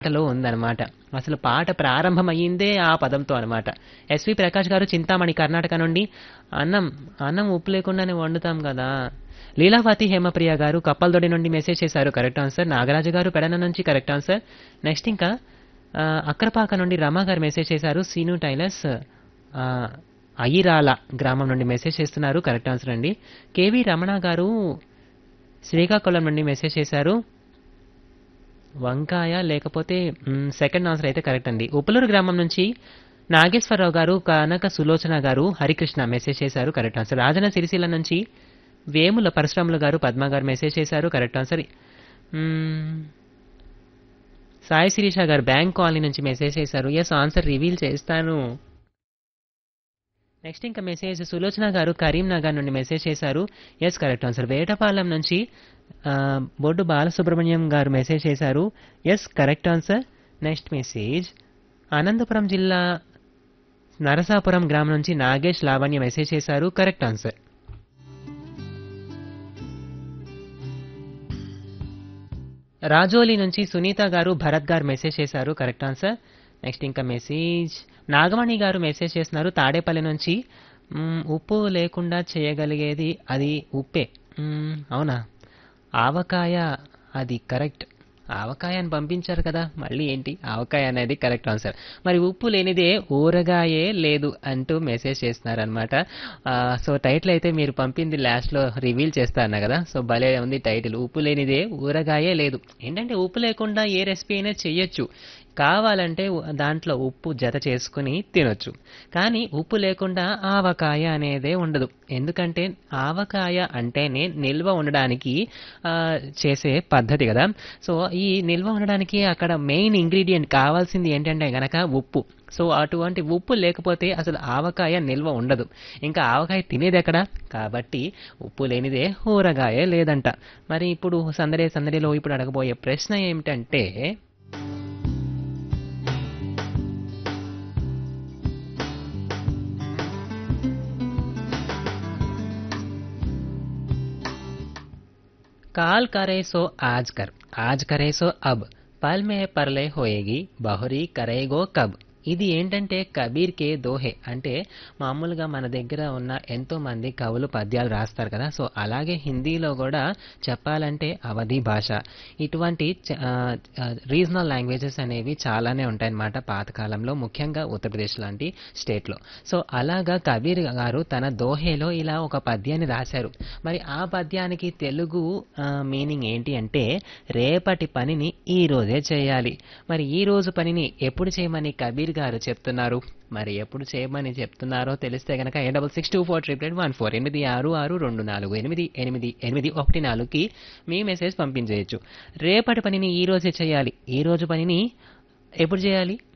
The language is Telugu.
పాటలో ఉందన్నమాట అసలు పాట ప్రారంభమయ్యిందే ఆ పదంతో అనమాట ఎస్వి ప్రకాష్ గారు చింతామణి కర్ణాటక నుండి అన్నం అన్నం ఉప్పు లేకుండానే వండుతాం కదా లీలావతి హేమప్రియ గారు కప్పల్దొడి నుండి మెసేజ్ చేశారు కరెక్ట్ ఆన్సర్ నాగరాజు గారు పెడన నుంచి కరెక్ట్ ఆన్సర్ నెక్స్ట్ ఇంకా ఆ, అక్కరపాక నుండి రమా గారు మెసేజ్ చేశారు సీను టైలర్స్ ఆ, అయ్యిరాల గ్రామం నుండి మెసేజ్ చేస్తున్నారు కరెక్ట్ ఆన్సర్ అండి కేవి రమణ గారు శ్రీకాకుళం నుండి మెసేజ్ చేశారు వంకాయ లేకపోతే మ్, సెకండ్ ఆన్సర్ అయితే కరెక్ట్ అండి ఉప్పులూరు గ్రామం నుంచి నాగేశ్వరరావు గారు కనక సులోచన గారు హరికృష్ణ మెసేజ్ చేశారు కరెక్ట్ ఆన్సర్ రాజన సిరిసిల్ల నుంచి వేముల పరశురాములు గారు పద్మ గారు మెసేజ్ చేశారు కరెక్ట్ ఆన్సర్ మ్, సాయి శిరీష గారు బ్యాంక్ కాలనీ నుంచి మెసేజ్ చేశారు ఎస్ ఆన్సర్ రివీల్ చేస్తాను నెక్స్ట్ ఇంకా మెసేజ్ సులోచన గారు కరీంనగర్ నుండి మెసేజ్ చేశారు ఎస్ కరెక్ట్ ఆన్సర్ వేటపాలెం నుంచి ఆ, బొడ్డు బాలసుబ్రహ్మణ్యం గారు మెసేజ్ చేశారు yes correct answer next message Anantapuram జిల్లా నరసాపురం గ్రామం నుంచి నాగేష్ లావణ్య మెసేజ్ చేశారు కరెక్ట్ ఆన్సర్ రాజోలి నుంచి సునీత గారు భరత్ గారు మెసేజ్ చేశారు కరెక్ట్ ఆన్సర్ నెక్స్ట్ ఇంకా మెసేజ్ నాగమణి గారు మెసేజ్ చేస్తున్నారు తాడేపల్లి నుంచి మ్మ్, ఉప్పు లేకుండా చేయగలిగేది అది ఉప్పే మ్మ్, అవునా ఆవకాయ అది కరెక్ట్ ఆవకాయ అని పంపించారు కదా మళ్ళీ ఏంటి ఆవకాయ అనేది కరెక్ట్ ఆన్సర్ మరి ఉప్పు లేనిదే ఊరగాయే లేదు అంటూ మెసేజ్ చేస్తున్నారు అనమాట సో టైటిల్ అయితే మీరు పంపింది లాస్ట్లో రివీల్ చేస్తా అన్నా కదా సో భలే ఉంది టైటిల్ ఉప్పు లేనిదే ఊరగాయే లేదు ఏంటంటే ఉప్పు లేకుండా ఏ రెసిపీ అయినా చెయ్యొచ్చు కావాలంటే ఉ- దాంట్లో ఉప్పు జత చేసుకుని తినొచ్చు కానీ ఉప్పు లేకుండా ఆవకాయ అనేదే ఉండదు ఎందుకంటే ఆవకాయ అంటేనే నిల్వ ఉండడానికి ఆ, చేసే పద్ధతి కదా సో ఈ నిల్వ ఉండడానికి అక్కడ మెయిన్ ఇంగ్రీడియంట్ కావాల్సింది ఏంటంటే గనక ఉప్పు సో అటువంటి ఉప్పు లేకపోతే అసలు ఆవకాయ నిల్వ ఉండదు ఇంకా ఆవకాయ తినేది ఎక్కడ కాబట్టి ఉప్పు లేనిదే ఊరగాయ లేదంట మరి ఇప్పుడు సందడి సందడిలో ఇప్పుడు అడగబోయే ప్రశ్న ఏమిటంటే काल करे सो आज कर आज करे सो अब పల్ మే పర్లే హోయేగి బహురీ కరేగో కబ్ ఇది ఏంటంటే కబీర్ కే దోహే అంటే మామూలుగా మన దగ్గర ఉన్న ఎంతో మంది కవులు పద్యాలు రాస్తారు కదా సో అలాగే హిందీలో కూడా చెప్పాలంటే అవధి భాష ఇటువంటి రీజనల్ లాంగ్వేజెస్ అనేవి చాలానే ఉంటాయన్నమాట పాతకాలంలో ముఖ్యంగా ఉత్తరప్రదేశ్ లాంటి స్టేట్లో సో అలాగా కబీర్ గారు తన దోహేలో ఇలా ఒక పద్యాన్ని రాశారు మరి ఆ పద్యానికి తెలుగు మీనింగ్ ఏంటి అంటే రేపటి పనిని ఈ రోజే చేయాలి మరి ఈ రోజు పనిని ఎప్పుడు చేయమని కబీర్ గారు చెప్తున్నారు మరి ఎప్పుడు చేయమని చెప్తున్నారో తెలిస్తే కనుక A double six two four triple one four ఎనిమిది ఆరు ఆరు రెండు నాలుగు ఎనిమిది ఎనిమిది ఎనిమిది ఒకటి నాలుగుకి మీ మెసేజ్ పంపించేయచ్చు రేపటి పనిని ఈ రోజే చేయాలి ఈ రోజు పనిని ఎప్పుడు చేయాలి